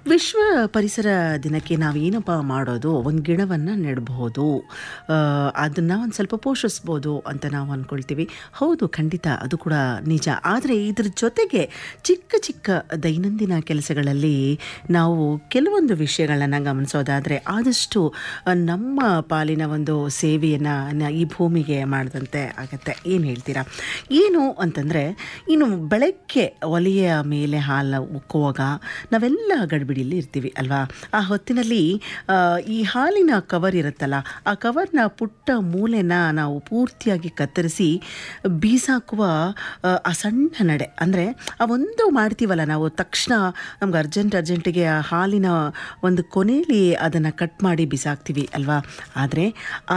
ವಿಶ್ವ ಪರಿಸರ ದಿನಕ್ಕೆ ನಾವೇನಪ್ಪ ಮಾಡೋದು ಒಂದು ಗಿಡವನ್ನು ನೆಡಬಹುದು ಅದನ್ನು ಒಂದು ಸ್ವಲ್ಪ ಪೋಷಿಸ್ಬೋದು ಅಂತ ನಾವು ಅಂದ್ಕೊಳ್ತೀವಿ ಹೌದು ಖಂಡಿತ ಅದು ಕೂಡ ನಿಜ ಆದರೆ ಇದ್ರ ಜೊತೆಗೆ ಚಿಕ್ಕ ಚಿಕ್ಕ ದೈನಂದಿನ ಕೆಲಸಗಳಲ್ಲಿ ನಾವು ಕೆಲವೊಂದು ವಿಷಯಗಳನ್ನು ಗಮನಿಸೋದಾದರೆ ಆದಷ್ಟು ಆ, ನಮ್ಮ ಪಾಲಿನ ಒಂದು ಸೇವೆಯನ್ನು ಈ ಭೂಮಿಗೆ ಮಾಡಿದಂತೆ ಆಗತ್ತೆ ಏನು ಹೇಳ್ತೀರಾ ಏನು ಅಂತಂದರೆ ಇನ್ನು ಬೆಳಗ್ಗೆ ಒಲೆಯ ಮೇಲೆ ಹಾಲು ಉಕ್ಕುವಾಗ ನಾವೆಲ್ಲ ಗಡಿಬಿಡಿಯಲ್ಲಿ ಇರ್ತೀವಿ ಅಲ್ವಾ ಆ ಹೊತ್ತಿನಲ್ಲಿ ಆ, ಈ ಹಾಲಿನ ಕವರ್ ಇರುತ್ತಲ್ಲ ಆ ಕವರ್ನ ಪುಟ್ಟ ಮೂಲೆನ ನಾವು ಪೂರ್ತಿಯಾಗಿ ಕತ್ತರಿಸಿ ಬೀಸಾಕುವ ಆ, ಆ ಸಣ್ಣ ನಡೆ ಅಂದರೆ ಆ ಒಂದು ಮಾಡ್ತೀವಲ್ಲ ನಾವು ತಕ್ಷಣ ನಮ್ಗೆ ಅರ್ಜೆಂಟ್ ಅರ್ಜೆಂಟಿಗೆ ಆ ಹಾಲಿನ ಒಂದು ಕೊನೆಯಲ್ಲಿ ಅದನ್ನು ಕಟ್ ಮಾಡಿ ಬಿಸಾಕ್ತೀವಿ ಅಲ್ವಾ ಆದರೆ